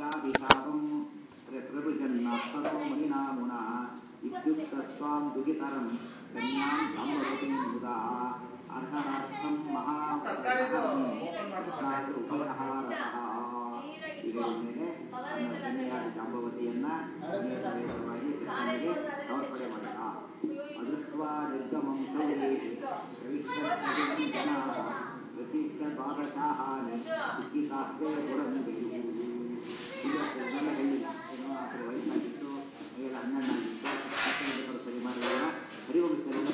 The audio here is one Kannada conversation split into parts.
ಕ್ಷತ್ರಾಭಿಶಾಪಂ ಪ್ರಭುಜನ್ನಾಸ್ತೋ ಮಣಿನಾಮುನಾ ಇತ್ಯುಕ್ತಸ್ವಾಂ ದುಹಿತರಂ ಕನ್ಯಾಂ ಸಾಂಬವತಿಂ ಮುದಾ ಅರ್ಹರಾರ್ಥಂ ಮಹಾಪ್ರಭಂ ಉಪಹಾರತಃ ಈಗ ಮೇಲೆ ತನ್ನ ಕನ್ಯೆಯಾದ ಜಾಂಬವತಿಯನ್ನ ನೇರವಾಗಿ ಕೃಷ್ಣನಿಗೆ ಸಮರ್ಪಣೆ ಮಾಡಿದ ಅದೃಷ್ಟ್ವಾ ನಿರ್ಗಮಂ ಶೌರೇ ಪ್ರವಿಷ್ಟಸ್ಯ ಜನಾಃ ಪ್ರತೀಕ್ಷ ದ್ವಾದಶಾಹಾನಿ ಇಕ್ಕಿತಾಸ್ತೆ ಪುರಂದೆಯು ಈಗ ಇದೆಲ್ಲ ಹೇಳಿಲ್ಲ ಏನೋ ಆ ಕಡೆ ವಯಸ್ಸಾಗಿತ್ತು ಈಗೆಲ್ಲ ಹನ್ನೆರಡಾಗಿತ್ತು ಹತ್ತೊಂಬತ್ತು ಬರೋ ಸರಿ ಮಾಡಿದಾಗ ಹರಿವಂಶದಲ್ಲಿ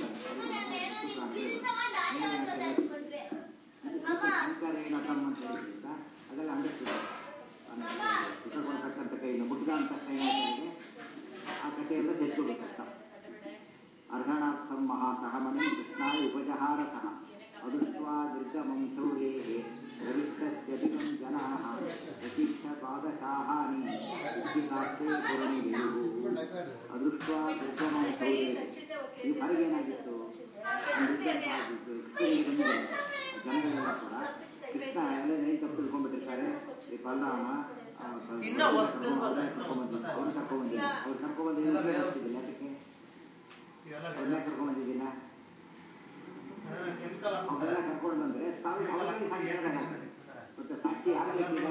ಸಂಕರೇಣ ತಮ್ಮ ಅಂತ ಹೇಳಿದ್ರಿಂದ ಅದೆಲ್ಲ ಅಂಡರ್ಸ್ಟುಡ್ ಸುಖ ಕೊಡ್ತಕ್ಕಂಥ ಕೈಯಿಂದ ಮುಟ್ಟಿದ ಅಂತ ಕೈಗೆ ಆ ಕಥೆಯೆಲ್ಲ ತೆಗೆದುಕೋಬೇಕಂತ ಅರ್ಹಣಾರ್ಥಂ ಮಹಾಸಹ ಮನೆ ಕೃಷ್ಣಾಯ ಉಪಜಹಾರತಃ ಅದೃಷ್ಟ್ವಾ ನಿರ್ಗಮಂ ಶೌರೇಃ ಪ್ರವಿಷ್ಟಸ್ಯಧಿಕಂ ಜನಾಃ ಪ್ರತೀಕ್ಷ ಪಾದಶಾಹಾನಿ ಇತ್ಯುಕ್ತಾಸ್ತೆ ಪುರಣಿವೆಯುಃ ಅದೃಷ್ಟ್ವಾ ನಿರ್ಗಮಂ ಶೌರೇಃ ಈ ಹೊರಗೇನಾಗಿತ್ತು ಆಗಿತ್ತು ಜನಗಳೆಲ್ಲ ಕೂಡ ಕೃಷ್ಣ ಎಲ್ಲ ನೈ ತಪ್ಪು ತಿಳ್ಕೊಂಡ್ಬಿಟ್ಟಿರ್ತಾರೆ ಈ ಬಲರಾಮ ಇನ್ನ ಹೊಸ್ದಾಗಿ ಬರ್ತಾ ಇತ್ತು. ಕರ್ಕೊಂಡ್ಬಂದಿಲ್ಲ ಅವ್ರು ಕರ್ಕೊಂಡ್ಬಂದಿಲ್ಲ ಅವ್ರು ಕರ್ಕೊಂಡ್ಬಂದಿಲ್ಲ ಗೊತ್ತಿಲ್ಲ ಯಾಕೆ ಅವ್ರನ್ನ ಕರ್ಕೊಂಡ್ಬಂದಿದ್ದಿಲ್ಲ ಕೆಮಿಕಲ್ ಅವರೆಲ್ಲ ಕರ್ಕೊಂಡು ಬಂದ್ರೆ ತಾವು ಅವರಲ್ಲಿ ಸಾಕ್ಷಿ ಹೇಳ್ದಾಗ ಮತ್ತೆ ಸಾಕ್ಷಿ ಯಾರಿಲ್ಲ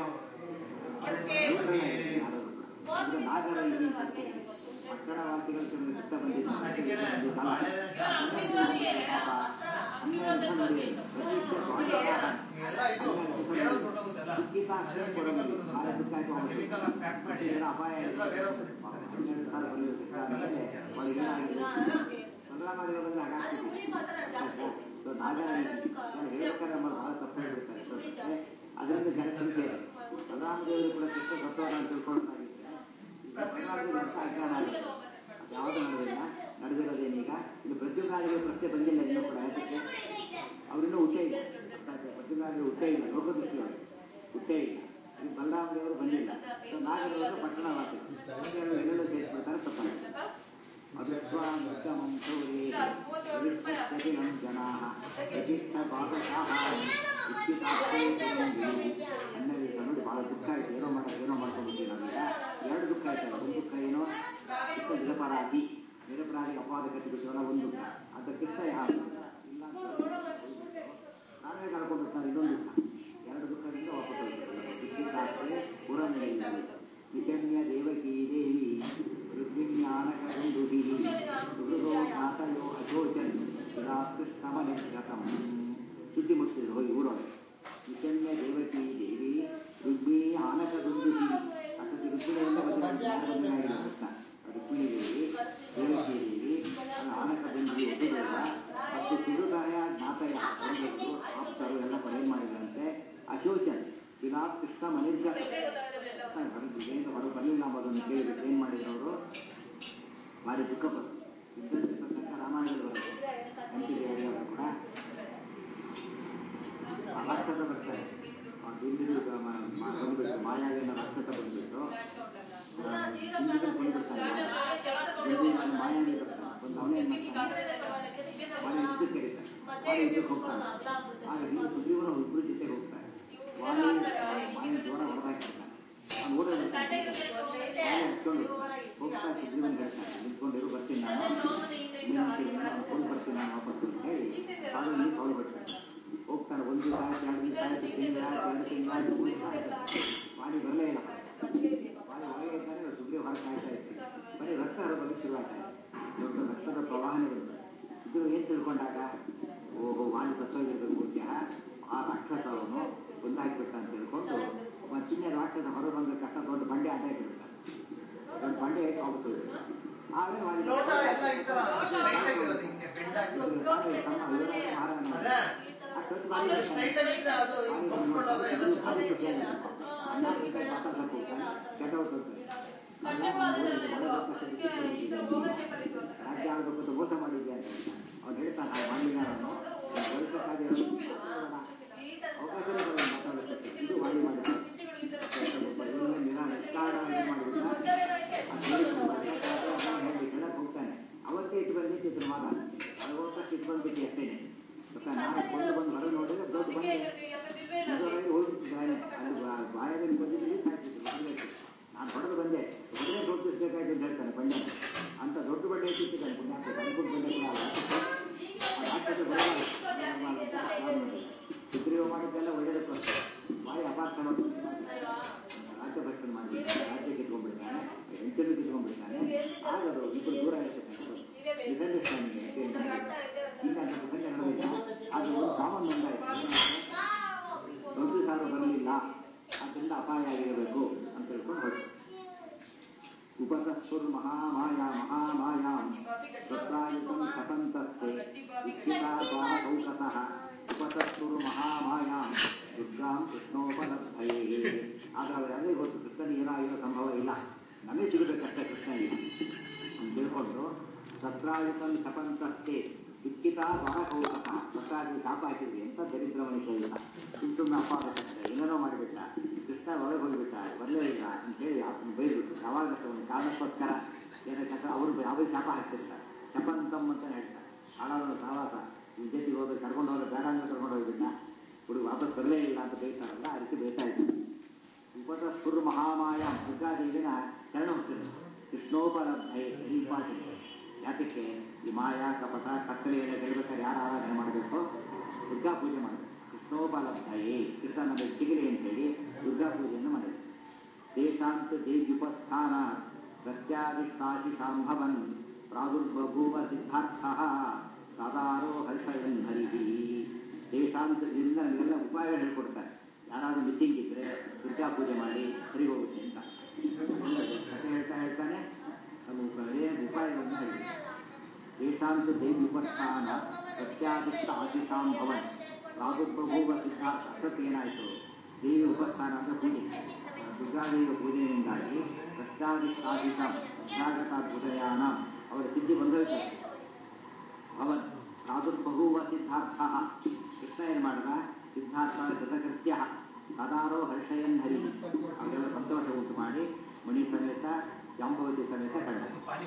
ನಾಗರಲ್ಲಿ ಪಟ್ಟಣವಾಸಿಗಳು ಇಷ್ಟ ಕೆಮಿಕಲ್ ಪ್ಯಾಕ್ ಮಾಡಿ ಅಪಾಯ ಎಲ್ಲ ಬೇರೆ ಬಲರಾಮದೇವರಲ್ಲಿ ಹಾಗಾಗ್ತಿದೆ ಹೇಳ್ಬೇಕಾದ್ರೆ ನಮ್ಮ ಬಹಳ ತಪ್ಪು ಹೇಳ್ಬಿಡ್ತಾರೆ ಅದರಿಂದ ಜನ ಸಂಖ್ಯೆ ಬಲರಾಮದೇವರು ಕೂಡ ಕೃಷ್ಣ ಸತ್ತೋರ ಅಂತ ತಿಳ್ಕೊಳ್ಳೋದಾಗಿದ್ರೆ ಬಲರಾಮದೇವರು ಎಂತ ಅಜ್ಞಾನ ಆಗಿದೆ ಯಾವುದು ನಡೆದಿಲ್ಲ ನಡೆದಿರೋದೇನೀಗ ಇದು ಪ್ರತಿಭಾದಿಗಳ ಪ್ರಶ್ನೆ ಬಂದಿಲ್ಲ ಇನ್ನೂ ಕೂಡ ಯಾಕೆ ಅವರಿನ್ನೂ ಹುಟ್ಟೇ ಇಲ್ಲ ಪ್ರತಿಭಾದಿಗಳು ಹುಟ್ಟೇ ಇಲ್ಲ ಲೋಕದೃಷ್ಟಿಯವರು ಹುಟ್ಟೇ ಇಲ್ಲ ಈ ಬಲರಾಮದೇವರು ಬಂದಿಲ್ಲ ನಾಗರವರು ಪಟ್ಟಣವಾಸಿಗಳು ಎಲ್ಲೆಲ್ಲೋ ಸೇರಿಸ್ಬಿಡ್ತಾರೆ ತಪ್ಪಾಗಿದೆ ಅದೃಷ್ಟ್ವಾಮುತ್ತಮಂ ಶೌರ್ಯೇ ಪ್ರವಿಷ್ಟಸ್ಯಖಿಲಂ ಜನಾಃ ಪ್ರತಿಷ್ಠಪಾದಶಾಃ ಅನ್ನೋದೀಗ ನೋಡಿ ಬಹಳ ದುಃಖ ಆಯ್ತು ಏನೋ ಮಾಡ ಏನೋ ಮಾಡ್ಕೊಂಡ್ಬಿಟ್ಟಿವಿ ನಾವೀಗ ಎರಡು ದುಃಖ ಆಯ್ತು ಒಂದು ದುಃಖ ಏನೋ ಚಿಕ್ಕ ನಿರಪರಾಧಿ ನಿರಪರಾಧಿಗೆ ಅಪವಾದ ಕಟ್ಟಿಬಿಟ್ಟಿವಲ್ಲ ಒಂದು ದುಃಖ ಅದ ಕಿತ್ತ ಯಾರು ಇಲ್ಲ ನಾವೇ ಕಳ್ಕೊಂಡ್ಬಿಟ್ಟು ಇನ್ನೊಂದು ದುಃಖ ಎರಡು ದುಃಖದಿಂದ ವಾಪಸ್ ಪುರಮೇ ನಿಶಮ್ಯ ದೇವಕೀ ದೇವಿ ಋಗ್ವಿಜ್ಞಾನಕರುಂದುಭಿः ಸುಹೃದೋ ಜ್ಞಾತಯೋ ಅಶೋಚನ್ ಯದಾ ಕೃಷ್ಣಮನಿರ್ಗತಂ ಸುದ್ದಿ ಮುಟ್ಟಿದ್ರು ಹೋಗಿ ಊರೊಳಗೆ ನಿಶಮ್ಯ ದೇವಕಿ ದೇವಿ ರುಗ್ಮಿ ಆನಕದುಂದುಭಿ ಅಸತಿ ರುಕ್ಮಿಣಿಯಿಂದ ಬಂದಿರೋದು ಯಾರು ಬಂದಿರಾಗಿಲ್ಲ ಕೃಷ್ಣ ರುಕ್ಮಿಣಿ ದೇವಿ ದೇವಕಿ ದೇವಿ ಆನಕ ಬಂದಿ ವಸುದೇವ ಮತ್ತು ಸುಹೃದಯ ಜ್ಞಾತಯ ಬಂಧುಗಳು ಆಪ್ತರು ಎಲ್ಲ ಕೂಡ ಏನ್ ಮಾಡಿದ್ರಂತೆ ಅಶೋಚನ್ ಯದಾ ಕೃಷ್ಣ ಮನಿರ್ಗತ ಹೊರಗೆ ಹೊರಗೆ ಬರಲಿಲ್ಲ ಅನ್ನೋದನ್ನು ಕೇಳಿಬಿಟ್ಟು ಏನ್ ಮಾಡಿದ್ರು ಅವರು ಭಾರಿ ದುಃಖಪಟ್ಟು ಇದ್ದಂತೆ ರಾಮಾಯಣದಲ್ಲಿ ಬರುತ್ತೆ ಅಂತಿಗೆ ಅವರು ಕೂಡ ಆ ರಾಕ್ಷಸ ಬರ್ತಾರೆ ಆ ದುಂದಿರು ಬಂದ್ಬಿಟ್ಟು ಮಾಯಾವಿನ ರಾಕ್ಷಸ ಬಂದ್ಬಿಟ್ಟು ಮಾಯಾವಿ ಬರ್ತಾನೆ ಒಂದು ಅವನೇ ಮಾಡ್ತಾನೆ ಅವನೇ ಯುದ್ಧಕ್ಕೆ ಕರೀತಾನೆ ಅವನೇ ಯುದ್ಧಕ್ಕೆ ಹೋಗ್ತಾನೆ ಆಗ ನೀವು ಸುಗ್ರೀವನ ಇಬ್ಬರು ಜೊತೆಗೆ ಹೋಗ್ತಾರೆ ವಾಲಿ ಮಾಯ ಜೋರ ಹೊಡೆದಾಕಿರ್ತಾನೆ ಅವ್ನು ಓಡೋ ಬರ್ತಾನೆ ಹಚ್ಕೊಂಡು ಹೋಗ್ತಾ ಸುಗ್ರೀವನ್ ಹೇಳ್ತಾನೆ ನಿಂತ್ಕೊಂಡಿರು ಬರ್ತೀನಿ ನಾನು ಕೊಂಡು ಬರ್ತೀನಿ ನಾನು ವಾಪಸ್ ಅಂತ ಹೇಳಿ ಅದು ನೀವು ಕವಲು ಬಿಡ್ತಾನೆ ಹೋಗ್ತಾನೆ ಒಂದು ದಿವಸ ಆಯ್ತು ಎರಡು ದಿವಸ ಆಯ್ತು ತಿಂಗಳ ಎರಡು ತಿಂಗಳ ಆಯ್ತು ಮೂರು ದಿವಸ ಆಯ್ತು ವಾಲಿ ಬರಲೇ ಇಲ್ಲ ವಾಲಿ ಒಳಗೆ ಇದ್ದಾನೆ ಸುಗ್ರೀವ ಹೊರಗೆ ಕಾಯ್ತಾ ಇರ್ತಾನೆ ಬರೀ ರಕ್ತ ಹರಬಲು ಶುರುವಾಗ್ತದೆ ದೊಡ್ಡ ರಕ್ತದ ಪ್ರವಾಹನೇ ಬಂತು ಇದು ಏನ್ ತಿಳ್ಕೊಂಡಾಗ ಓಹೋ ವಾಲಿ ಸತ್ತೋಗಿರ್ಬೇಕು ಬಹುಶಃ ಆ ರಾಕ್ಷಸ ಅವನು ಕೊಂದಾಕ್ಬಿಟ್ಟ ಅಂತ ತಿಳ್ಕೊಂಡು ಒಬ್ಬ ಚಿನ್ನ ರಾಕ್ಷಸ ಹೊರ ಬಂದ ಕಷ್ಟ ದೊಡ್ಡ ಬಂಡೆ ಅಡ್ಡ ಇಟ್ಟಿರ್ತಾನೆ ದೊಡ್ಡ ಬಂಡೆ ಇಟ್ಟು ವಾಪಸ್ ಹೋಗ್ಬಿಡ್ತಾನೆ ಆಮೇಲೆ ವಾಲಿ ಲೋಟ ಎಲ್ಲ ಈ ತರ ಸ್ಟ್ರೈಟ್ ಆಗಿರೋದು ಹಿಂಗೆ ಬೆಂಡ್ ಆಗಿರೋದು ಅದೇ ಆಮೇಲೆ ಸ್ಟ್ರೈಟ್ ಆಗಿದ್ರೆ ಅದು ಬಗ್ಸ್ಕೊಂಡೋದ್ರೆ ಎಲ್ಲ ಚೆನ್ನಾಗಿ ರಾಜ್ಯ ಆಳ್ಬೇಕು ಅಂತ ಮೋಸ ಮಾಡಿದ್ದೆ ಅಂತ ಅವ್ನು ಹೇಳ್ತಾನೆ ಆ ಮಾಡಲಿಲ್ಲ ನಾನು ವರ್ಷಕ್ಕಾಗಿ ಅವಕಾಶನೇ ಬರೋದು ಮಾತಾಡೋದಕ್ಕೆ ಇದು ವಾಲಿ ಮಾಡಿದ ಹೇಳಕ್ ಹೋಗ್ತಾನೆ ಅವತ್ತೇ ಇಟ್ಟು ಬಂದಿತ್ತು ಇದ್ರ ಮಾಡ ಅದು ಹೋಗ್ತಾ ಇಟ್ಟು ಬಂದ್ಬಿಟ್ಟು ಅಷ್ಟೇನೆ ಗೊತ್ತಾ ನಾನು ಕೊಂಡು ಬಂದು ಹೊರ ನೋಡಿದ್ರೆ ದೊಡ್ಡ ಬಂದೆ ಹೋಗ್ಬಿಟ್ಟಿದ್ದಾನೆ ಅಲ್ಲಿ ಬಾಯದಲ್ಲಿ ಬಂದಿದ್ದು ಸಾಕಿತ್ತು ಹೊಡೆದು ಬಂದೆ ಹೊಡೆದೇ ತೋರಿಸ್ಬೇಕಾಯ್ತು ಅಂತ ಹೇಳ್ತಾನೆ ಪಂಡ್ಯ ಅಂತ ದೊಡ್ಡ ಬಡ್ಡೆ ಎತ್ತಿದ್ದಾನೆ ಪುಣ್ಯಾಕ ಕಣ್ಕುಂಟು ಬಂಡೆ ಕೂಡ ಅಲ್ಲ ಸುಗ್ರೀವ ಮಾಡಿದ್ದೆಲ್ಲ ಒಳ್ಳೇದಕ್ಕೋಸ್ಕರ ಬಾಯಿ ಅಪಾರ್ಥ ರಾಜ್ಯ ಭಕ್ಷಣ ಮಾಡಿ ರಾಜ್ಯ ಕಿತ್ಕೊಂಡ್ಬಿಡ್ತಾನೆ ಹೆಂಚಲು ಕಿತ್ಕೊಂಡ್ಬಿಡ್ತಾನೆ ಆಗದು ಇಬ್ಬರು ದೂರ ಇರ್ತಕ್ಕಂಥದ್ದು ಮಿಸ್ಅಂಡರ್ಸ್ಟ್ಯಾಂಡಿಂಗ್ ಇಲ್ಲ ಅಂತ ಪ್ರಸಂಗ ನಡೆದಿಲ್ಲ ಅದು ಒಂದು ಕಾಮನ್ ಒಂದಾಯ್ತು ದೊಡ್ಡ ಸಾರು ಬರಲಿಲ್ಲ ಅದರಿಂದ ಅಪಾಯ ಆಗಿರಬೇಕು ಅಂತ ಹೇಳ್ಕೊಂಡು ಹೊರಟು ಉಪತಸ್ಸುರ್ ಮಹಾಮಾಯ ಮಹಾಮಾಯ ತತ್ರಾಯುತಂ ಸತಂತಸ್ತೆ ಉಚ್ಚಿತಾಪಾರೌಕತಃ ಉಪತಸ್ಸುರು ಮಹಾಮಾಯ ದುರ್ಗಾಂ ಕೃಷ್ಣೋಪಲಬ್ಧಯೇ ಆದ್ರೆ ಅವರೆಲ್ಲರಿಗೂ ಗೊತ್ತು ಕೃಷ್ಣನಿಗೆ ಏನಾಗಿರೋ ಸಂಭವ ಇಲ್ಲ ನಮಗೆ ಸಿಗಬೇಕಷ್ಟೇ ಕೃಷ್ಣನಿಗೆ ಅಂತ ತಿಳ್ಕೊಂಡು ತತ್ರಾಯುತಂ ಸಪಂತಸ್ತೆ ದುಃಖಿತ ಬಾರಕೌಕತಃ ಸತ್ರಾದಿ ಶಾಪ ಹಾಕಿದ್ವಿ ಎಂತ ದರಿದ್ರ ಮನುಷ್ಯ ಇಲ್ಲ ಸುಮ್ ಸುಮ್ಮನೆ ಅಪಾದ ಏನೇನೋ ಮಾಡಿಬಿಟ್ಟ ಕೃಷ್ಣ ಒಳಗೆ ಹೋಗ್ಬಿಟ್ಟ ಬರಲೇ ಇಲ್ಲ ಅಂತೇಳಿ ಆತನ ಬೈದ್ಬಿಟ್ಟು ಯಾವಾಗ ಒಂದು ಕಾರಣಕ್ಕೋಸ್ಕರ ಏನಕ್ಕೆ ಅವರು ಯಾವುದೇ ಶಾಪ ಹಾಕ್ತಿರ್ತಾರೆ ಶಪಂತಮ್ ಅಂತ ಹೇಳ್ತಾರೆ ಹಾಳಾದ ಸಹವಾಸ ಈ ಜೊತೆಗೆ ಹೋದ್ರೆ ಕರ್ಕೊಂಡು ಹೋದ್ರೆ ಬೇಡ ಅಂತ ಕರ್ಕೊಂಡು ಹೋಗ್ಬಿಟ್ಟ ಹುಡುಗ ವಾಪಸ್ ಬರಲೇ ಇಲ್ಲ ಅಂತ ಬೈತಾರಲ್ಲ ಆ ರೀತಿ ಬೈತಾ ಇದ್ದಾರೆ ಉಪದ ಸುರ್ ಮಹಾಮಾಯ ದುರ್ಗಾದೇವಿನ ಶರಣ ಹೋಗ್ತದೆ ಕೃಷ್ಣೋಪಲಬ್ಧೆ ವೆರಿ ಇಂಪಾರ್ಟೆಂಟ್ ಯಾತಕ್ಕೆ ಈ ಮಾಯಾ ಕಪಟ ಕತ್ತಲೆಯನ್ನು ಗೆಲ್ಬೇಕಾದ್ರೆ ಯಾರು ಆರಾಧನೆ ಮಾಡಬೇಕು ದುರ್ಗಾ ಪೂಜೆ ಮಾಡಬೇಕು ಕೃಷ್ಣೋಪಲಬ್ಧಯೇ ಕೃಷ್ಣ ನಮಗೆ ಸಿಗಲಿ ಅಂತೇಳಿ ದುರ್ಗಾ ಪೂಜೆಯನ್ನು ಮಾಡಿದ್ರು ದೇಶಾಂತ ದೇವ್ಯುಪಸ್ಥಾನ ಪ್ರತ್ಯಾದಿಷ್ಟಾಶಿಷಾಂಭವನ್ ಪ್ರಾದುರ್ಬಭೂವ ಸಿದ್ಧಾರ್ಥ ಸದಾರೋ ಹರ್ಷಯನ್ ಹರಿಹಿ ದೇಶಾಂತ ಇದರಿಂದ ನಮಗೆಲ್ಲ ಉಪಾಯಗಳು ಹೇಳ್ಕೊಡ್ತಾರೆ ಯಾರಾದ್ರೂ ಮಿಸ್ಸಿಂಗ್ ಇದ್ರೆ ದುರ್ಗಾ ಪೂಜೆ ಮಾಡಿ ಸರಿ ಹೋಗುತ್ತೆ ಅಂತ ಕಥೆ ಹೇಳ್ತಾ ಹೇಳ್ತಾನೆ ಅದು ಏನು ಉಪಾಯಗಳನ್ನು ಹೇಳಿ ದೇಶಾಂತ ದೇವ್ಯುಪಸ್ಥಾನ ಪ್ರತ್ಯಾದಿಷ್ಟ ಆಶಿಷಾಂಭವನ್ ಪ್ರಾದುರ್ಬಭೂವ ಸಿದ್ಧಾರ್ಥ ಅಷ್ಟಕ್ಕೆ ಏನಾಯಿತು ದೇವಿ ಉಪಸ್ಥಾನ ಅಂತ ಪೂಜೆ ದುರ್ಗಾದೇವಿಯ ಪೂಜೆಯಿಂದಾಗಿ ಪ್ರತ್ಯಾದಿಷ್ಟಾದಿತ ಅಭ್ಯಾಗತ ಬುಧಯಾನ ಅವರ ಸಿದ್ಧಿ ಬಂದೋಯ್ತಾರೆ ಅವನ್ ಪ್ರಾದುರ್ಬಹುವ ಸಿದ್ಧಾರ್ಥ ಕೃಷ್ಣ ಏನು ಮಾಡಿದ ಸಿದ್ಧಾರ್ಥ ಕೃತಕೃತ್ಯ ಸದಾರೋ ಹರ್ಷಯನ್ ಹರಿ ಅವರೆಲ್ಲ ಸಂತೋಷ ಉಂಟು ಮಾಡಿ ಮಣಿ ಸಮೇತ ಜಾಂಬವತಿ ಸಮೇತ ಕಂಡ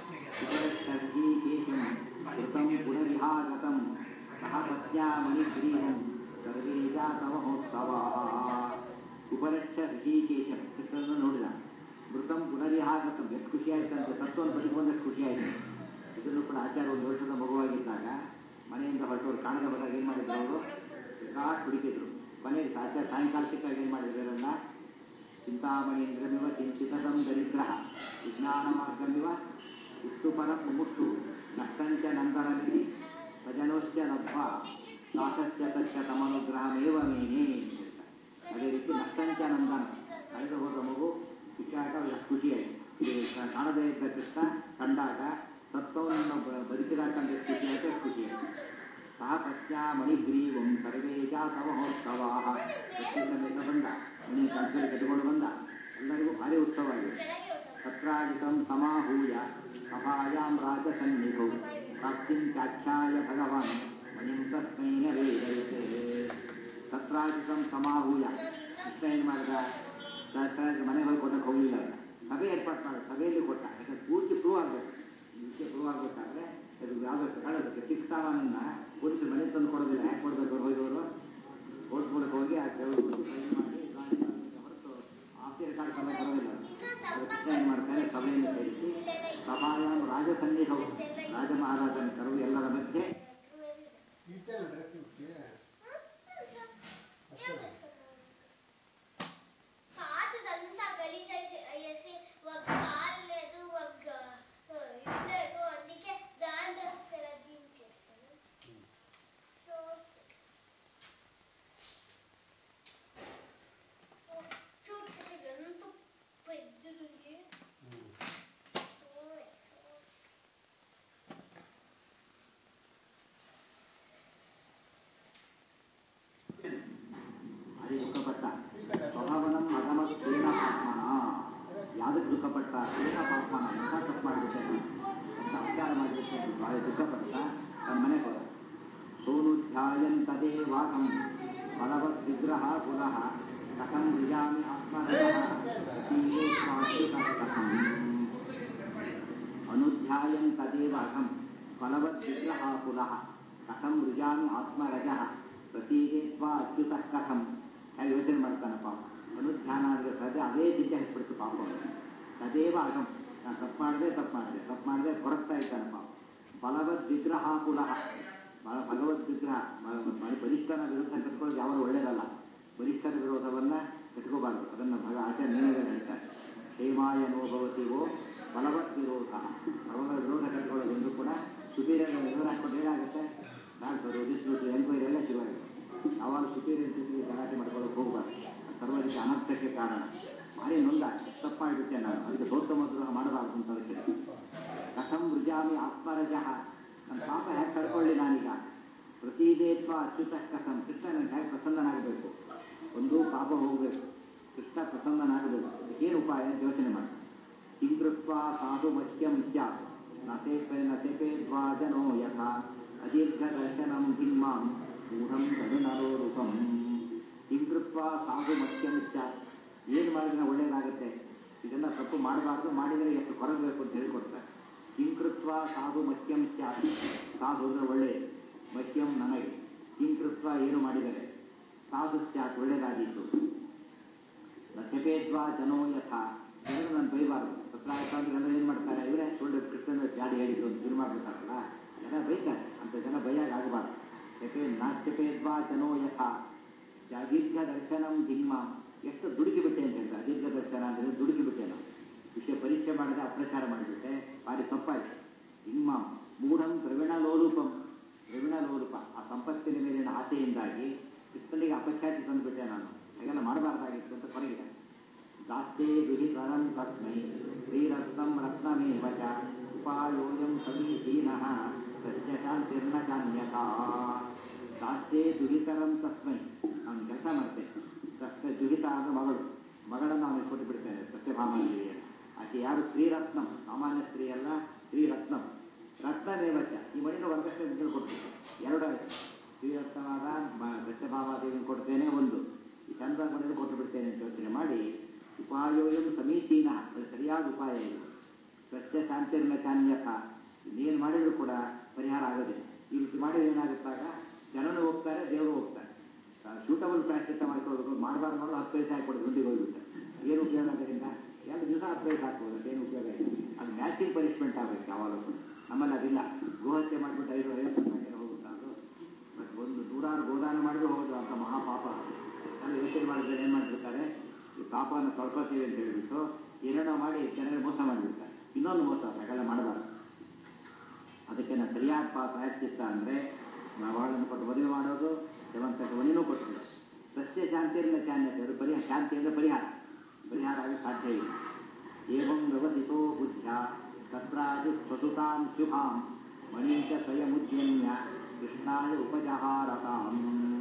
ಕೇಶಂ ಕೃತಂ ಪುನರಿಹಾಗತಂ ಸಹ ಪತ್ನ್ಯಾ ಮಣಿಗ್ರೀವಂ ಸರ್ವೇ ಜಾತವ ಮಹೋತ್ಸವ ಉಪಲಕ್ಷ ಋಷಿಕೇಶಂ ಕೃಷ್ಣನನ್ನು ನೋಡಿದ ಮೃತಂ ಪುನರಿಹಾಗತಂ ಎಷ್ಟು ಖುಷಿ ಆಯ್ತಂತೆ ಸತ್ವವನ್ನು ಬದುಕೊಂಡಷ್ಟು ಖುಷಿ ಆಯಿತು ಇದನ್ನು ಕೂಡ ಆಚಾರ ಒಂದು ವರ್ಷದ ಮಗುವಾಗಿದ್ದಾಗ ಮನೆಯಿಂದ ಹೊರಟವರು ಕಾಣದ ಹೋದಾಗ ಏನು ಮಾಡಿದ್ರು ಅವರು ಬೇಕಾಟ್ ಹುಡುಕಿದ್ರು ಕೊನೆಗೆ ಆಚಾರ ಸಾಯಂಕಾಲ ಸಿಕ್ಕಾಗ ಏನು ಮಾಡಿದ್ರು ಇವರೆಲ್ಲ ಚಿಂತಾಮಣೀಂದ್ರಮಿವ ಚಿಂತಿತಂ ದರಿದ್ರ ವಿಜ್ಞಾನ ಮಾರ್ಗಮಿವ ಉತ್ತುಪರ ಮುಮುಕ್ಷು ನಷ್ಟಂಚ ನಂತರಮಿತಿ ಭಜನೋಶ್ಚ ಲಬ್ಧ್ವಾ ದಾಸಸ್ಯ ತಸ್ಯ ತಮನುಗ್ರಹಮೇವ ಮೇನೆ ಅದೇ ರೀತಿ ನಷ್ಟಂಚ ನಂದನ ಕಳೆದು ಹೋದ ಮಗು ಸಿಕ್ಕಾಗ ಅವರಿಗೆ ಖುಷಿಯಾಯಿತು ಕಾಣದೇ ಇದ್ದ ಕೃಷ್ಣ ಕಂಡಾಗ ಸತ್ವವನ್ನು ಬದುಕಿದಾಕಂತ ಖುಷಿ ಆಯ್ತು ಖುಷಿ ಆಯ್ತು ಸಹ ಪತ್ಯ ಮಣಿಗ್ರೀವಂ ಸರ್ವೇ ಜಾತ ಮಹೋತ್ಸವ ಸಮೇತ ಬಂದ ಮಣಿ ಕಂಠದಲ್ಲಿ ಕಟ್ಟಿಕೊಂಡು ಬಂದ ಎಲ್ಲರಿಗೂ ಭಾರಿ ಉತ್ಸವ ಆಗಿದೆ ತತ್ರಾಜಿತಂ ಸಮಾಹೂಯ ಸಭಾಯಾಂ ರಾಜಸನ್ನಿಧೌ ಪ್ರಾಪ್ತಿಂ ಚಾಖ್ಯಾಯ ಭಗವಾನ್ ಮಣಿಂ ತಸ್ಮೈ ನವೇದಯತೆ ತತ್ರಾಜಿತಂ ಸಮಾಹೂಯ ಕೃಷ್ಣ ಏನು ಮಾಡಿದ ಮನೆ ಹೋಗಿ ಕೊಟ್ಟಕ್ಕೆ ಹೋಗಲಿಲ್ಲ ಸಭೆ ಏರ್ಪಾಡು ಮಾಡಿ ಸಭೆಯಲ್ಲಿ ಕೊಟ್ಟ ಯಾಕಂದ್ರೆ ಪೂರ್ತಿ ಪ್ರೂವ್ ಆಗಬೇಕು ವಿಷಯ ಪ್ರೂವ್ ಆಗಬೇಕಾದ್ರೆ ಅದು ಯಾವ್ದು ಕಾಣಬೇಕು ಚಿಕ್ಕ ಸಾಮಾನನ್ನ ಪೊಲೀಸರು ಮನೆ ತಂದು ಕೊಡೋದಿಲ್ಲ ಯಾಕೆ ಕೊಡಬೇಕು ಹೋಗಿದವರು ಕೋರ್ಟ್ ಮೂಲಕ ಹೋಗಿ ಆ ಕೆಲವರು ಸೈನ್ ಮಾಡಿ ಗಾಡಿ ಹೊರತು ಆಸ್ತಿ ರೆಕಾರ್ಡ್ ಸಮೇತ ಬರೋದಿಲ್ಲ ಅದು ಕೃಷ್ಣ ಏನು ಮಾಡ್ತಾರೆ ಸಭೆಯನ್ನು ಸೇರಿಸಿ ಸಭಾಯಾಮ್ ರಾಜಸನ್ನಿಧವು ರಾಜ ಮಹಾರಾಜನ ಕರೆದು ಎಲ್ಲರ ಮಧ್ಯೆ కాదుదంతా గలీజ్ అయ్యేసి ఒక కాలు లేదు ఒక ఇది లేదు అందుకే దాని డ్రెస్ ఎలా దీనికేస్తాను సో చూడు ఎంత పెద్దది ಭಾರಿ ದುಃಖಪಟ್ಟ ಸ್ವಭಾವನಂ ಅಗಮತ್ ಪ್ರೇಮ ಪಾಪ್ಮನ ಯಾವ್ದಕ್ಕೆ ದುಃಖಪಟ್ಟ ಪ್ರೇಮ ಪಾಪ್ಮನ ಎಂಥ ತಪ್ಪು ಮಾಡಿಬಿಟ್ಟೆ ಎಂಥ ಅಪಚಾರ ಮಾಡಿಬಿಟ್ಟೆ ಅಂತ ಭಾರಿ ದುಃಖಪಟ್ಟ ತನ್ನ ಮನೆ ಹೋದ ಸೋನು ಧ್ಯಾಯನ್ ತದೇವಾಕಂ ಫಲವತ್ ವಿಗ್ರಹ ಪುನಃ ಕಥಂ ವಿಜಾಮಿ ಆತ್ಮರಃ ತೀರೇ ಸ್ವಾಶ್ರಿತಃ ಅನುಧ್ಯಾಯನ್ ತದೇವಾಕಂ ಫಲವದ್ ವಿಗ್ರಹ ಪುನಃ ಕಥಂ ರುಜಾಮಿ ಆತ್ಮರಜಃ ಪ್ರತೀರೇತ್ವ ಅಚ್ಯುತಃ ಕಥಂ ಹೇಗೆ ಯೋಚನೆ ಮಾಡ್ತಾನೆ ಪಾಪ ಅನುಧ್ಯಾನ ಅಂದರೆ ಸದ್ಯ ಅದೇ ಚಿಂತೆ ಹಚ್ಬಿಡ್ತು ಪಾಪ ಅವನು. ಸದ್ಯ ತದ್ದೇವ ಅಹಂ ನಾನು ತಪ್ಪು ಮಾಡಿದೆ ತಪ್ಪು ಮಾಡಿದೆ ತಪ್ಪು ಮಾಡಿದೆ ಕೊರಗ್ತಾ ಇದ್ದಾನಪ್ಪ ಬಲವದ್ ವಿಗ್ರಹ ಕುಲಹ ಬಲ ಭಗವದ್ ವಿಗ್ರಹ ಬ- ಬ- ಬಲಿಷ್ಠನ ವಿರುದ್ಧ ಕಟ್ಕೊಳ್ಳೋದು ಯಾವಾಗ ಒಳ್ಳೇದಲ್ಲ ಬಲಿಷ್ಠನ ವಿರೋಧವನ್ನ ಕಟ್ಕೋಬಾರ್ದು ಅದನ್ನು ಭಗ ಆಚಾರ್ಯ ನೇರದಲ್ಲಿ ಹೇಳ್ತಾರೆ ಹೇಮಾಯ ನೋಭವತಿವೋ ಬಲವತ್ ವಿರೋಧ ಭಗವದ ವಿರೋಧ ಕಟ್ಕೊಳ್ಳೋದೊಂದು ಕೂಡ ಸುಪೀರಿಯರ್ ವಿರೋಧ ಹಾಕೊಂಡು ಏನಾಗುತ್ತೆ ಡಾಕ್ಟರು ಡಿಸ್ಟ್ರಿಬ್ಯೂಟರ್ ಎನ್ಕ್ವೈರಿ ಎಲ್ಲ ಶುರುವಾಗುತ್ತೆ ಯಾವಾಗ ಸುಪೀರಿಯರ್ ಜೊತೆಗೆ ಗಲಾಟೆ ಮಾಡ್ಕೊಳ್ಳೋಕೆ ಹೋಗಬಾರ್ದು ಅದು ಸರ್ವ ರೀತಿ ಅನರ್ಥಕ್ಕೆ ಕಾರಣ ಭಾರಿ ನೊಂದ ತಪ್ಪು ಮಾಡಿಬಿಟ್ಟೆ ನಾನು ಅದಕ್ಕೆ ಗೌತಮ ದ್ರೋಹ ಮಾಡಬಾರ್ದು ಅಂತ ಅದಕ್ಕೆ ಕಥಂ ವೃಜಾಮಿ ಆತ್ಮರಜಃ ನನ್ನ ಪಾಪ ಹೇಗೆ ಕಳ್ಕೊಳ್ಳಿ ನಾನೀಗ ಪ್ರತಿದೇತ್ವ ಅಚ್ಯುತ ಕಥಂ ಕೃಷ್ಣ ನನಗೆ ಹೇಗೆ ಪ್ರಸನ್ನನಾಗಬೇಕು ಒಂದು ಪಾಪ ಹೋಗಬೇಕು ಕೃಷ್ಣ ಪ್ರಸನ್ನನಾಗಬೇಕು ಏನು ಉಪಾಯ ಅಂತ ಯೋಚನೆ ಮಾಡಿ ಕಿಂಕೃತ್ವ ಸಾಧು ಮತ್ಯಂ ಸ್ಯಾತ್ ನಸೇಪೆ ನಸೆಪೆ ದ್ವಾಜನೋ ಯಥಾ ಅದೀರ್ಘ ದರ್ಶನಂ ಧಿಮ್ಮಾಂ ಮೂಢಂ ತಮಿಳರೋ ರೂಪಂ ಕಿಂಕೃತ್ವ ಸಾಧು ಮತ್ಯಂ ಸ್ಯಾತ್ ಏನು ಮಾಡಿದ್ರೆ ಒಳ್ಳೇದಾಗುತ್ತೆ ಇದೆಲ್ಲ ತಪ್ಪು ಮಾಡಬಾರ್ದು ಮಾಡಿದರೆ ಎಷ್ಟು ಕೊರಗಬೇಕು ಅಂತ ಹೇಳಿಕೊಡ್ತಾರೆ ಕಿಂಕೃತ್ವ ಸಾಧು ಮತ್ಯಂ ಸ್ಯಾತ್ ಸಾಧು ಅಂದರೆ ಒಳ್ಳೆಯದು ಮತ್ಯಂ ನನಗೆ ಕಿಂಕೃತ್ವ ಏನು ಮಾಡಿದರೆ ಸಾಧು ಸ್ಯಾತ್ ಒಳ್ಳೇದಾದೀತು ನಚಪೇದ್ವಾ ಜನೋ ಯಥ ಜನರು ನಾನು ಬೈಬಾರ್ದು ಸತ್ರಾಯಕಾಂತರೆಲ್ಲ ಏನು ಮಾಡ್ತಾರೆ ಇವರೇ ಸುಳ್ಳು ಕೃಷ್ಣನ ಗಾಡಿ ಹೇಳಿದ್ದು ಅಂತ ಶುರು ಮಾಡ್ಬಿಡ್ತಾರಲ್ಲ ಜನ ಬೈತಾರೆ ಅಂತ ಜನ ಬೈಯಾಗ ಆಗಬಾರ್ದು ಯಾಕೆ ನಾಚ್ಯಪೇದ್ವಾ ಜನೋ ಯಥ ದೀರ್ಘ ದರ್ಶನಂ ಧಿಮ್ಮಾಂ ಎಷ್ಟು ದುಡುಕಿ ಬಿಟ್ಟೆ ಅಂತ ಹೇಳ್ತಾರೆ ದೀರ್ಘ ದರ್ಶನ ಅಂದರೆ ದುಡುಕಿ ಬಿಟ್ಟೆ ನಾವು ವಿಷಯ ಪರೀಕ್ಷೆ ಮಾಡಿದೆ ಅಪ್ರಚಾರ ಮಾಡಿಬಿಟ್ಟೆ ಭಾರಿ ತಪ್ಪಾಯ್ತು ಧಿಮ್ಮಾಂ ಮೂಢಂ ಪ್ರವೀಣ ಲೋಲೂಪಂ ಪ್ರವೀಣ ಲೋಲೂಪ ಆ ಸಂಪತ್ತಿನ ಮೇಲಿನ ಆಸೆಯಿಂದಾಗಿ ಕೃಷ್ಣನಿಗೆ ಅಪಖ್ಯಾತಿ ತಂದುಬಿಟ್ಟೆ ನಾನು ಹಾಗೆಲ್ಲ ಮಾಡಬಾರ್ದಾಗಿತ್ತು ಅಂತ ಹೊರಗಿದೆ ದಾಸ್ಯೇ ದುಹಿತರಂ ತಸ್ಮೈ ಶ್ರೀರತ್ನಂ ರತ್ನಮೇವ ಚ ಉಪಾಯೋಯಂ ಸಮೀಚೀನಃ ತಸ್ಯ ಶಾಂತಿರ್ನ ಜಾನ್ಯತಾ ದಾಸ್ಯೇ ದುಹಿತರಂ ತಸ್ಮೈ ನಾನು ಕೆಲಸ ಮಾಡ್ತೇನೆ ಸಸ್ಯ ದುಹಿತ ಆದ ಮಗಳು ಮಗಳನ್ನು ಅವನಿಗೆ ಕೊಟ್ಟು ಬಿಡ್ತೇನೆ ಸತ್ಯಭಾಮಾದೇವಿಯನ್ನು ಆಕೆ ಯಾರು ಶ್ರೀರತ್ನಂ ಸಾಮಾನ್ಯ ಸ್ತ್ರೀ ಅಲ್ಲ ಶ್ರೀರತ್ನಂ ರತ್ನಮೇವಚ ಈ ಮಣಿನ ವರ್ಗಕ್ಕೆ ಕೊಡ್ತೀನಿ ಎರಡು ಆಯ್ತು ಶ್ರೀರತ್ನವಾದ ಮ- ಸತ್ಯಭಾಮಾದೇವಿಯನ್ನು ಕೊಡ್ತೇನೆ ಒಂದು ಈ ಚಂದ್ರ ಮಣಿನ ಕೊಟ್ಟು ಬಿಡ್ತೇನೆ ಅಂತ ಯೋಚನೆ ಮಾಡಿ ಉಪಾಯೋಯಂ ಸಮೀಚೀನ ಅದು ಸರಿಯಾದ ಉಪಾಯ ಇದು ಸಸ್ಯ ಶಾಂತಿರ್ನ ಚಾನ್ಯಥ ಇನ್ನೇನು ಮಾಡಿದ್ರು ಕೂಡ ಪರಿಹಾರ ಆಗೋದಿಲ್ಲ ಈ ರೀತಿ ಮಾಡಿದ್ರೆ ಏನಾಗುತ್ತಾಗ ಜನನು ಹೋಗ್ತಾರೆ ದೇವರು ಹೋಗ್ತಾರೆ ಸೂಟಬಲ್ ಪ್ರಾಶ್ಚಿತ್ತ ಮಾಡ್ಕೊಳ್ಬೇಕು ಮಾಡಬಾರ್ದು ಮಾಡೋದು ಹತ್ತು ಪೈಸೆ ಹಾಕ್ಕೊಡೋದು ಗುಂಡಿಗೆ ಹೋಗ್ಬಿಟ್ಟು ಏನು ಉಪಯೋಗ ಅದರಿಂದ ಎರಡು ದಿವಸ ಹತ್ತು ಪೈಸೆ ಹಾಕ್ಬೋದು ಏನು ಉಪಯೋಗ ಇಲ್ಲ ಅದು ಮ್ಯಾಚಿಂಗ್ ಪನಿಷ್ಮೆಂಟ್ ಆಗಬೇಕು ಯಾವಾಗಲೂ ಕೂಡ. ನಮ್ಮಲ್ಲಿ ಅದಿಲ್ಲ ಗೋಹತ್ಯೆ ಮಾಡಿಬಿಟ್ಟು ಐದು ಐವತ್ತು ರೂಪಾಯಿ ಹೋಗುತ್ತಾ ಅದು ಬಟ್ ಒಂದು ನೂರಾರು ಗೋದಾನ ಮಾಡಿದ್ರು ಹೋಗೋದು ಅಂತ ಮಹಾಪಾಪ ಎಲ್ಲ ಯೋಚನೆ ಮಾಡಿದ್ರೆ ಏನು ಮಾಡಿಬಿಡ್ತಾರೆ ಈ ಪಾಪವನ್ನು ತೊಳ್ಕೊತೀವಿ ಅಂತ ಹೇಳಿಬಿಟ್ಟು ಏನೇನೋ ಮಾಡಿ ಜನರಿಗೆ ಮೋಸ ಮಾಡಿಬಿಡ್ತಾರೆ ಇನ್ನೊಂದು ಮೋಸ ಹಾಗೆಲ್ಲ ಮಾಡಬಾರ್ದು ಅದಕ್ಕೆ ನಾನು ಸರಿಯಾದ ಪಾ ಪ್ರಾಯಶ್ಚಿತ್ತ ಅಂದರೆ ಅವಳನ್ನು ಕೊಟ್ಟು ಮದುವೆ ಮಾಡೋದು ಜವಂತಕ್ಕೆ ಮನೆಯೂ ಕೊಟ್ಬಿಡೋದು ಸಸ್ಯ ಶಾಂತಿಯಿಂದ ಚಾನ್ಯತೆ ಅದು ಪರಿಹಾರ ಶಾಂತಿ ಅಂದರೆ ಪರಿಹಾರ ಪರಿಹಾರ ಆಗಿ ಸಾಧ್ಯ ಇಲ್ಲ ಏವಂ ವ್ಯವಸಿತೋ ಬುದ್ಧ ತತ್ರಾಜು ಸ್ವಸುತಾಂ ಶುಭಾಂ ಮಣೀಂಚ ಸ್ವಯಮುದ್ಯಮ್ಯ ಕೃಷ್ಣಾಯ ಉಪಜಹಾರತಾಂ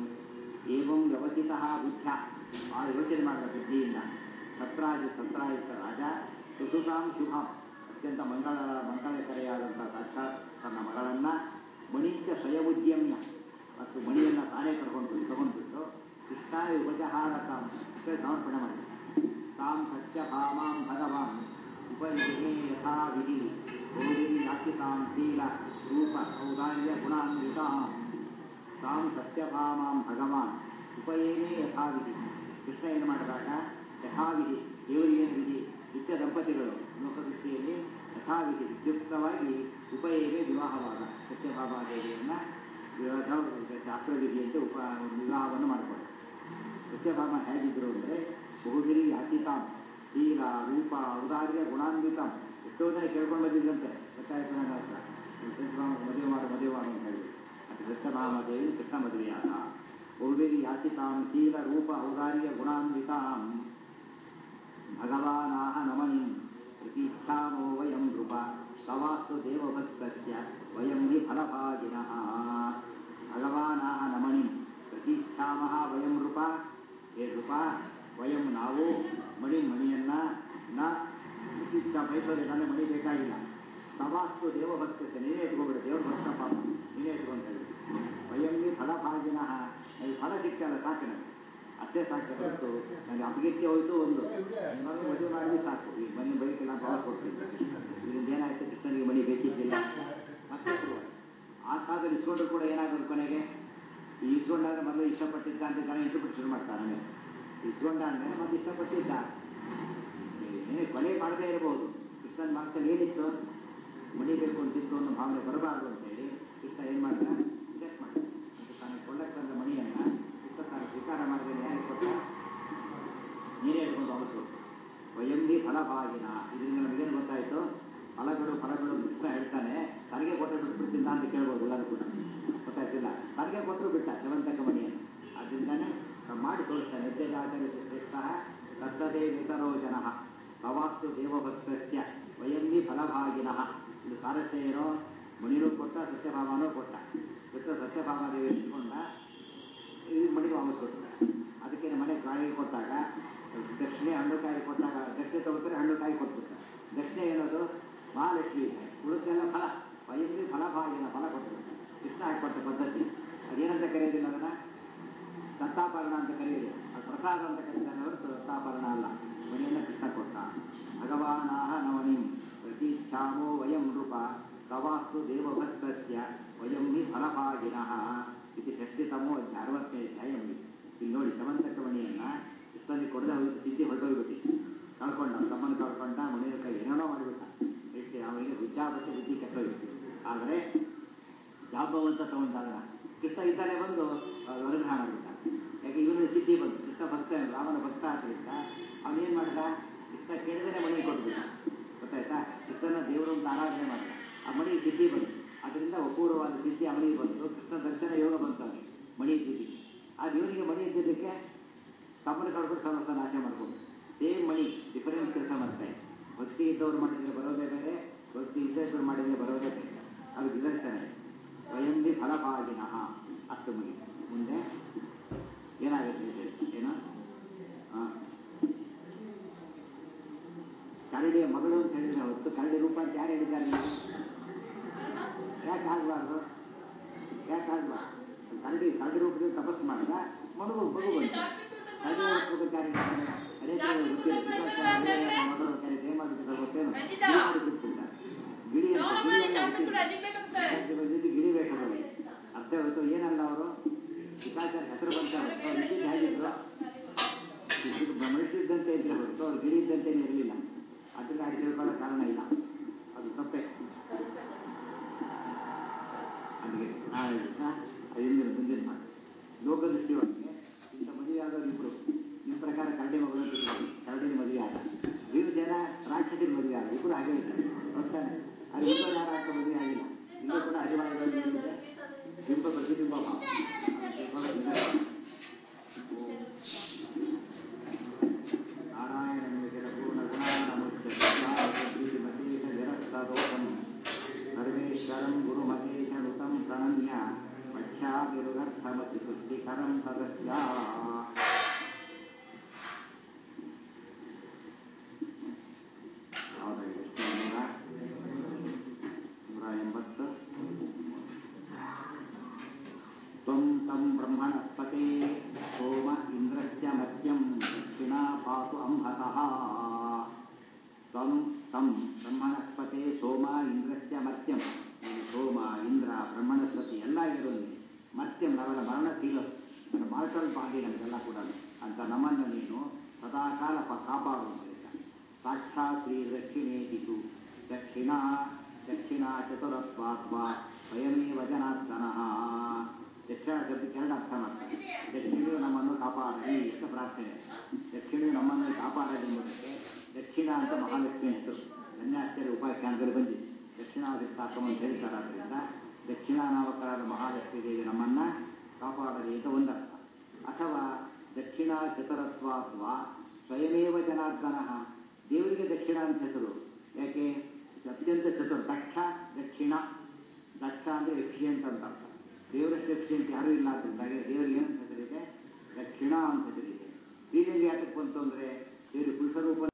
ಏವಂ ವ್ಯವಸಿತಃ ಬುದ್ಧ ಭಾಳ ಯೋಚನೆ ಮಾಡಿದ ಬುದ್ಧಿಯಿಂದ ಸತ್ರಾಜು ಸತ್ರಾಯುಕ್ತ ರಾಜ ಸುಸುತಾಂ ಶುಭಾಂ ಅತ್ಯಂತ ಮಂಗಳ ಮಂಗಳಕರೆಯಾದಂಥ ಸಾಕ್ಷಾತ್ ತನ್ನ ಮಗಳನ್ನ ಮಣಿಂಚ ಸ್ವಯಮುದ್ಯಮ್ಯ ಮತ್ತು ಮಣಿಯನ್ನು ತಾನೇ ಕರ್ಕೊಂಡು ತಗೊಂಡ್ಬಿಟ್ಟು ಕೃಷ್ಣಾಯ ಉಪಜಹಾರ ತಾಂ ಕೃಷ್ಣ ಸಮರ್ಪಣೆ ಮಾಡಿ ತಾಂ ಸತ್ಯಭಾಮಾಂ ಭಗವಾನ್ ಉಪಯುಜನೆ ಯಥಾ ವಿಧಿ ಗೋವಿನ್ ಯಾಚಿತಾಂ ಶೀಲ ರೂಪ ಔದಾರ್ಯ ಗುಣಾನ್ವಿತಾಂ ತಾಂ ಸತ್ಯಭಾಮಾಂ ಭಗವಾನ್ ಉಪಯೇನೇ ಯಥಾವಿಧಿ ಕೃಷ್ಣ ಏನು ಮಾಡಿದಾಗ ಯಥಾವಿಧಿ ದೇವರಿಗೇನು ವಿಧಿ ನಿತ್ಯ ದಂಪತಿಗಳು ಲೋಕದೃಷ್ಟಿಯಲ್ಲಿ ಯಥಾವಿಧಿ ವಿದ್ಯುಕ್ತವಾಗಿ ಉಪಯೇನೇ ವಿವಾಹವಾದ ಸತ್ಯಭಾಮಾದೇವಿಯನ್ನ ವಿವಾಹ ಶಾಸ್ತ್ರವಿಧಿಯಂತೆ ಉಪ ವಿವಾಹವನ್ನು ಮಾಡಿಕೊಂಡ ಸತ್ಯಭಾಮ ಹೇಗಿದ್ರು ಅಂದರೆ ಬಹುಗಿರಿ ಯಾಚಿತಾಂ ಶೀಲ ರೂಪ ಔದಾರ್ಯ ಗುಣಾನ್ವಿತಾಂ ಎಷ್ಟೋ ಜನ ಕೇಳ್ಕೊಂಡು ಬಂದಿದ್ರಂತೆ ಗೊತ್ತಾಯ್ತು ನನ್ನ ಹತ್ರ ಸತ್ಯಭಾಮ ಮದುವೆ ಮಾಡು ಮದುವೆ ಮಾಡು ಅಂತ ಹೇಳಿ ಅದು ಸತ್ಯಭಾಮ ದೇವಿ ಕೃಷ್ಣ ಮದುವೆಯಾದ ಬಹುಗಿರಿ ಯಾಚಿತಾಂ ಶೀಲ ರೂಪ ಔದಾರ್ಯ ಗುಣಾನ್ವಿತಾಂ ಭಗವಾನಾಹ ನಮನಿಂ ಪ್ರತೀಕ್ಷಾಮೋ ವಯಂ ನೃಪ ತವಾಸ್ತು ದೇವಭಕ್ತಸ್ಯ ವಯಂ ಹಿ ಫಲಭಾಗಿನಃ ಭಗವಾನಾಹ ನಮನಿಂ ಪ್ರತೀಕ್ಷಾಮಃ ವಯಂ ನೃಪ ಹೇ ನೃಪ ವಯಂ ನಾವು ಮಣಿ ಮಣಿಯನ್ನ ನ ಪ್ರತೀಕ್ಷಾ ಬಯಸೋದೆ ನನಗೆ ಮಣಿ ಬೇಕಾಗಿಲ್ಲ ತವಾಸ್ತು ದೇವಭಕ್ತಸ್ಯ ನೀನೇ ಎತ್ಕೊಬಿಡು ದೇವ್ರ ಭಕ್ತ ಪಾಪ ನೀನೇ ಎತ್ಕೊಂತ ಹೇಳಿ ವಯಂ ಹಿ ಫಲಭಾಗಿನಃ ನನಗೆ ಫಲ ಸಿಕ್ಕಲ್ಲ ಸಾಕು ನನಗೆ ಅಷ್ಟೇ ಸಾಕು ಹೊರತು ನನಗೆ ಅಪಕೀರ್ತಿ ಹೋಯ್ತು ಒಂದು ಇನ್ನೊಂದು ಮದುವೆ ಮಾಡಿದ್ರೆ ಸಾಕು ಈಗ ಮೊನ್ನೆ ಬೈಕೆಲ್ಲ ವಾಪಸ್ ಕೊಡ್ತೀನಿ ಇದರಿಂದ ಏನಾಯ್ತು ಕೃಷ್ಣನಿಗೆ ಮಣಿ ಬೇಕಿದ್ದಿಲ್ಲ ಮತ್ತೆ ಶುರುವಾಯ್ತು. ಆ ಕಾಲದಲ್ಲಿ ಇಸ್ಕೊಂಡ್ರು ಕೂಡ ಏನಾಗೋದು ಕೊನೆಗೆ ಈ ಇಸ್ಕೊಂಡಾದ್ರೆ ಮೊದಲು ಇಷ್ಟಪಟ್ಟಿದ್ದ ಅಂತ ಜನ ಇಷ್ಟಪಟ್ಟು ಶುರು ಮಾಡ್ತಾರೆ ಆಮೇಲೆ ಇಸ್ಕೊಂಡ ಅಂದ್ಮೇಲೆ ಮತ್ತೆ ಇಷ್ಟಪಟ್ಟಿದ್ದ ಏನೇ ಕೃಷ್ಣನಿಗೆ ಕೊಲೆ ಮಾಡದೇ ಇರಬಹುದು ಕೃಷ್ಣನ ಮನಸ್ಸಲ್ಲಿ ಏನಿತ್ತು ಮಣಿಬೇಕು ಅಂತಿತ್ತು ಅನ್ನೋ ಭಾವನೆ ಬರಬಾರ್ದು ಅಂತೇಳಿ ಕೃಷ್ಣ ಏನು ಮಾಡ್ದ ರಿಜೆಕ್ಟ್ ಮಾಡ್ದ ಮತ್ತು ತಾನು ಕೊಳ್ಳಕ್ಕೆ ಬಂದ ಮಣಿಯನ್ನ ಕೃಷ್ಣ ತಾನು ಸ್ವೀಕಾರ ಮಾಡಿದ್ರೆ ಯಾರಿಗೆ ಕೊಟ್ಟ ನೀರೇ ಹಿಡ್ಕೊಂಡು ಅವಸು ವಯಂಬಿ ಫಲಭಾಗಿನ ಇದರಿಂದ ನಮಗೇನು ಗೊತ್ತಾಯಿತು ಫಲಗಳು ಫಲಗಳು ಕೃಷ್ಣ ಹೇಳ್ತಾನೆ ತನಗೆ ಕೊಟ್ಟರೆ ಬಿಟ್ಬಿಡ್ತಿಲ್ಲ ಅಂತ ಕೇಳ್ಬೋದು ಎಲ್ಲರೂ ಕೂಡ ಗೊತ್ತಾಯ್ತಿಲ್ಲ ತನಗೆ ಕೊಟ್ಟರು ಬಿಟ್ಟ ಶವಂತಕ ಮಣಿಯನ್ನು ಅದರಿಂದಾನೆ ನಾವು ಮಾಡಿ ತೋರಿಸ್ತಾನೆ ಯಜ್ಞಾಚರಿಸಿ ಶ್ರೇಷ್ಠ ತತ್ತದೇ ವಿತರೋ ಜನ ಭವಾಸ್ತು ದೇವಭಕ್ತಸ್ಯ ವಯಂಬಿ ಫಲಭಾಗಿನಃ ಇದು ಸಾರಸ್ಯ ಏನೋ ಮಣಿನೂ ಕೊಟ್ಟ ಸತ್ಯಭಾಮನೂ ಕೊಟ್ಟ ಕೃಷ್ಣ ಸತ್ಯಭಾಮ ದೇವಿ ಇಟ್ಕೊಂಡ ಈ ಮಣಿಗೆ ವಾಪಸ್ ಕೊಟ್ಟರು ಅದಕ್ಕೆ ಮನೆ ಕಾಯಿಗೆ ಕೊಟ್ಟಾಗ ದಕ್ಷಿಣೆ ಹಣ್ಣು ಕಾಯಿ ಕೊಟ್ಟಾಗ ದಕ್ಷಿಣೆ ತಗೋತಾರೆ ಹಣ್ಣು ಕಾಯಿ ಕೊಟ್ಬಿಡ್ತಾರೆ ದಕ್ಷಿಣೆ ಏನದು ಮಹಾಲಕ್ಷ್ಮಿ ಇದೆ ಉಳಿದೆಲ್ಲ ಫಲ ವಯಸ್ಸಿ ಫಲಭಾಗಿನ ಫಲ ಕೊಟ್ಟರು ಕೃಷ್ಣ ಹಾಕೊಟ್ಟ ಪದ್ಧತಿ ಅದೇನಂತ ಕರೆಯೋದಿಲ್ಲ ಅದನ್ನ ದತ್ತಾಭರಣ ಅಂತ ಕರೆಯೋದು ಅದು ಪ್ರಸಾದ ಅಂತ ಕರೀತಾನೆ ಹೊರತು ದತ್ತಾಭರಣ ಅಲ್ಲ ಮಣಿಯನ್ನ ಕೃಷ್ಣ ಕೊಟ್ಟ ಭಗವಾನಾಹ ನವನಿಂ ಪ್ರತೀಕ್ಷಾಮೋ ವಯಂ ನೃಪ ತವಾಸ್ತು ದೇವಭಕ್ತಸ್ಯ ವಯಂ ಹಿ ಫಲಭಾಗಿನಃ ಇದು ಷಷ್ಟಿತಮೋ ಅಧ್ಯಾಯ ಅರವತ್ತನೇ ಅಧ್ಯಾಯ ಮುಗಿತು ಇಲ್ಲಿ ನೋಡಿ ಸಮಂತಕ ಮಣಿಯನ್ನ ಕೃಷ್ಣನಿಗೆ ಕೊಡದೆ ಹೋಗಿ ಸಿದ್ಧಿ ಹೊರಟೋಗ್ಬಿಟ್ಟು ಕಳ್ಕೊಂಡ ತಮ್ಮನ್ನು ಕಳ್ಕೊಂಡ ಮಣಿಯ ಕೈ ಏನೇನೋ ಮಾಡಿಬಿಟ್ಟ ಎಷ್ಟು ಅವನಿಗೆ ಹುಚ್ಚಾಬಟ್ಟೆ ಬುದ್ಧಿ ಕೆಟ್ಟೋಗಿತ್ತು ಆದರೆ ಜಾಂಬವಂತ ತಗೊಂಡಾಗ ಕೃಷ್ಣ ಇದ್ದಾನೆ ಬಂದು ಅನುಗ್ರಹ ಮಾಡಿಬಿಟ್ಟ ಯಾಕೆ ಇವನು ಸಿದ್ಧಿ ಬಂತು ಕೃಷ್ಣ ಭಕ್ತ ರಾಮನ ಭಕ್ತ ಆದ್ದರಿಂದ ಅವನೇನು ಮಾಡಿದ ಕೃಷ್ಣ ಕೇಳಿದರೆ ಮಣಿ ಕೊಟ್ಬಿಟ್ಟ ಗೊತ್ತಾಯ್ತಾ ಕೃಷ್ಣನ ದೇವರು ಅಂತ ಆರಾಧನೆ ಮಾಡಿದ ಆ ಮಣಿ ಸಿದ್ಧಿ ಬಂತು ಅದರಿಂದ ಅಪೂರ್ವವಾದ ಸಿದ್ಧಿ ಅವನಿಗೆ ಬಂತು ಕೃಷ್ಣ ದರ್ಶನ ಯೋಗ ಬಂತು ಅವನಿಗೆ ಮಣಿ ಸಿದ್ಧಿ ಆ ದೇವರಿಗೆ ಮಣಿ ಇದ್ದಿದ್ದಕ್ಕೆ ತಮ್ಮನ್ನು ಕಳ್ಕೊಂಡು ಸಮಸ್ತ ನಾಶ ಮಾಡ್ಕೊಂಡು ಸೇಮ್ ಮಣಿ ಡಿಫರೆಂಟ್ ಕೆಲಸ ಮಾಡ್ತಾರೆ ಭಕ್ತಿ ಇದ್ದವ್ರು ಮಾಡಿದರೆ ಬರೋದೇ ಬೇರೆ ಭಕ್ತಿ ಇದ್ದವ್ರು ಮಾಡಿದರೆ ಬರೋದೇ ಬೇರೆ ಅದು ನಿದರ್ಶನ ಸ್ವಯಂಬಿ ಫಲಭಾಗಿನಃ ಅಷ್ಟು ಮುಗಿ ಮುಂದೆ ಏನಾಗುತ್ತೆ ಹೇಳಿ ಏನು ಹಾಂ ಕರಡಿಯ ಮಗಳು ಅಂತ ಹೇಳಿದ್ರೆ ಹೊತ್ತು ಕರಡಿ ರೂಪ ಅಂತ ಯಾರು ಹೇಳಿದ್ದಾರೆ ನಿಮಗೆ? ಯಾಕೆ ಆಗಬಾರ್ದು ಯಾಕೆ ಆಗಬಾರ್ದು ಕರಡಿ ಕರಡಿ ರೂಪದಲ್ಲಿ ತಪಸ್ಸು ಮಾಡಿದ ಮಗು ಮಗು ಬಂತು ಕರಡಿ ರೂಪಕ್ಕೆ ಯಾರು ಹೇಳಿದ್ದಾರೆ? ಅದೇ ತರ ಗೊತ್ತಿಲ್ಲ. ವಿಕಾಸ ಮಗಳು ಕರೆ ದೇಮಾಡಿದ್ರೆ ಗೊತ್ತೇನು ಖಂಡಿತ. ಗಿಳಿ ಮಾಡಿ ಕೂತ್ಬಿಡ್ತಾರೆ. ಗಿಳಿ ಅಂತ ಗಿಳಿ ಎಲ್ಲ ಗೊತ್ತಿಲ್ಲ. ಜೊತೆ ಗಿಳಿ ವೇಷದಲ್ಲಿ ಅರ್ಥ ಹೊತ್ತು ಏನಲ್ಲ ಅವರು ಪಿತಾಚಾರ ಹೆಸರು ಬಂತ ಇದ್ದಿದ್ದು ಹೇಗಿದ್ರು ಇದ್ದಿದ್ದು ಮನುಷ್ಯರಿದ್ದಂತೆ ಇದ್ರೆ ಹೊರತು ಅವ್ರು ಗಿಳಿ ಇದ್ದಂತೆ ಇರಲಿಲ್ಲ ಅದರಿಂದ ಹಾಗೆ ತಿಳ್ಕೊಳ್ಳೋ ಕಾರಣ ಇಲ್ಲ ಅದು ತಪ್ಪೆ ಅಲ್ಲಿಗೆ ನಾಳೆ ದಿವಸ ಹಿಂದಿನ ಮುಂದಿನ ಮಾತು ಲೋಕದೃಷ್ಟಿ ಒಳಗೆ ಇಂಥ ಮದುವೆ ಆದವ್ರು ಇಬ್ರು ನಿಮ್ಮ ಪ್ರಕಾರ ಕರಡಿ ಮಗಳು ಅಂತ ತಿಳ್ಕೊಳ್ಳಿ. ಕರಡಿನ ಮದುವೆ ಆದ ಜನ ರಾಕ್ಷಸಿನ ಮದುವೆ ಆದ ಇಬ್ಬರು ಹಾಗೆ ಇದ್ದಾರೆ ಹೋಗ್ತಾನೆ ಅದು ಇಬ್ಬರು ಯಾರು ಅಂತ ಮದುವೆ ಆಗಿಲ್ಲ ಇಲ್ಲೂ ಕೂಡ ಹರಿವಾಯುಗಳು ಏನಿದೆ ಬಿಂಬ ಪ್ರತಿಬಿಂಬ ಭಾವ ಅದು ತಿಳ್ಕೊಳ್ಳೋದಿದ್ದಾರೆ. ನಾರಾಯಣಂ ವಿಜಯ ಪೂರ್ಣ ಗುಣಾನಮುಚ್ಚ ನಿರಸ್ತದೋಷಂ ಸರ್ವೇಶ್ವರಂ ಗುರುಮಹೇಶನುತಂ ಪ್ರಣಮ್ಯ ಪಕ್ಷಾಭಿರುಗರ್ಥಮತಿ ತುಷ್ಟಿಕರಂ ತದಸ್ಯ ಯಾವುದಾಗಿದೆ ಎಷ್ಟು ನೂರ ನೂರ ಎಂಬತ್ತು त्वं तं ब्रह्मणस्पते सोम इन्द्रस्य मह्यं दक्षिणा पातु अम्भतः त्वं तं ಬ್ರಹ್ಮಣಸ್ಪತೆ ಸೋಮ ಇಂದ್ರಸ್ಯ ಮರ್ತ್ಯಂ ನೀನು ಸೋಮ ಇಂದ್ರ ಬ್ರಹ್ಮಣಸ್ಪತಿ ಎಲ್ಲ ಇರೋ ನೀನು ಮರ್ತ್ಯಂ ನಾವೆಲ್ಲ ಮರಣ ತೀರೋ ನನ್ನ ಮಾರ್ಟಲ್ ಬಾಡಿ ನಮಗೆಲ್ಲ ಕೂಡ ಅಂತ ನಮ್ಮನ್ನು ನೀನು ಸದಾಕಾಲ ಪ ಕಾಪಾಡು ಅಂತ ಹೇಳ್ತಾನೆ ಸಾಕ್ಷಾತ್ ಶ್ರೀ ದಕ್ಷಿಣೇತಿತು ದಕ್ಷಿಣಾ ದಕ್ಷಿಣಾ ಚತುರತ್ವಾತ್ವಾ ಸ್ವಯಮೇವ ಜನಾರ್ದನಃ ದಕ್ಷಿಣ ಶಬ್ದಕ್ಕೆ ಎರಡು ಅರ್ಥ ಮಾಡ್ತಾರೆ ದಕ್ಷಿಣೆಯು ನಮ್ಮನ್ನು ಕಾಪಾಡಲಿ ಅಂತ ಪ್ರಾರ್ಥನೆ ದಕ್ಷಿಣೆಯು ನಮ್ಮನ್ನು ಕಾಪಾಡಲಿ ಎಂಬುದಕ್ಕೆ ದಕ್ಷಿಣ ಅಂತ ಮಹಾಲಕ್ಷ್ಮಿ ಹೆಸರು ಧನ್ಯಾಶ್ಚರ್ಯ ಉಪಾಖ್ಯಾನದಲ್ಲಿ ಬಂದಿದೆ ದಕ್ಷಿಣಾಧಿಷ್ಠಾಕಂ ಅಂತ ಹೇಳ್ತಾರೆ ಆದ್ದರಿಂದ ದಕ್ಷಿಣ ನಾಮಕರಾದ ಮಹಾಲಕ್ಷ್ಮಿ ದೇವಿ ನಮ್ಮನ್ನ ಕಾಪಾಡಲಿ ಅಂತ ಒಂದರ್ಥ ಅಥವಾ ದಕ್ಷಿಣ ಚತುರತ್ವ ಅಥವಾ ಸ್ವಯಮೇವ ಜನಾರ್ದನ ದೇವರಿಗೆ ದಕ್ಷಿಣ ಅಂತ ಹೆಸರು ಯಾಕೆ ಅತ್ಯಂತ ಚತುರ ದಕ್ಷ ದಕ್ಷಿಣ ದಕ್ಷ ಅಂದ್ರೆ ಎಫಿಷಿಯಂಟ್ ಅಂತ ಅರ್ಥ ದೇವರಷ್ಟು ಎಫಿಷಿಯಂಟ್ ಯಾರೂ ಇಲ್ಲ ಅಂತಂದಾಗೆ ದೇವರಿಗೆ ಏನಂತ ಹೆಸರಿದೆ ದಕ್ಷಿಣ ಅಂತ ಹೆಸರಿದೆ ಸ್ತ್ರೀಲಿಂಗ ಯಾತಕ್ಕೆ ಬಂತು ಅಂದ್ರೆ ದೇವರು ಪುರುಷ ರೂಪ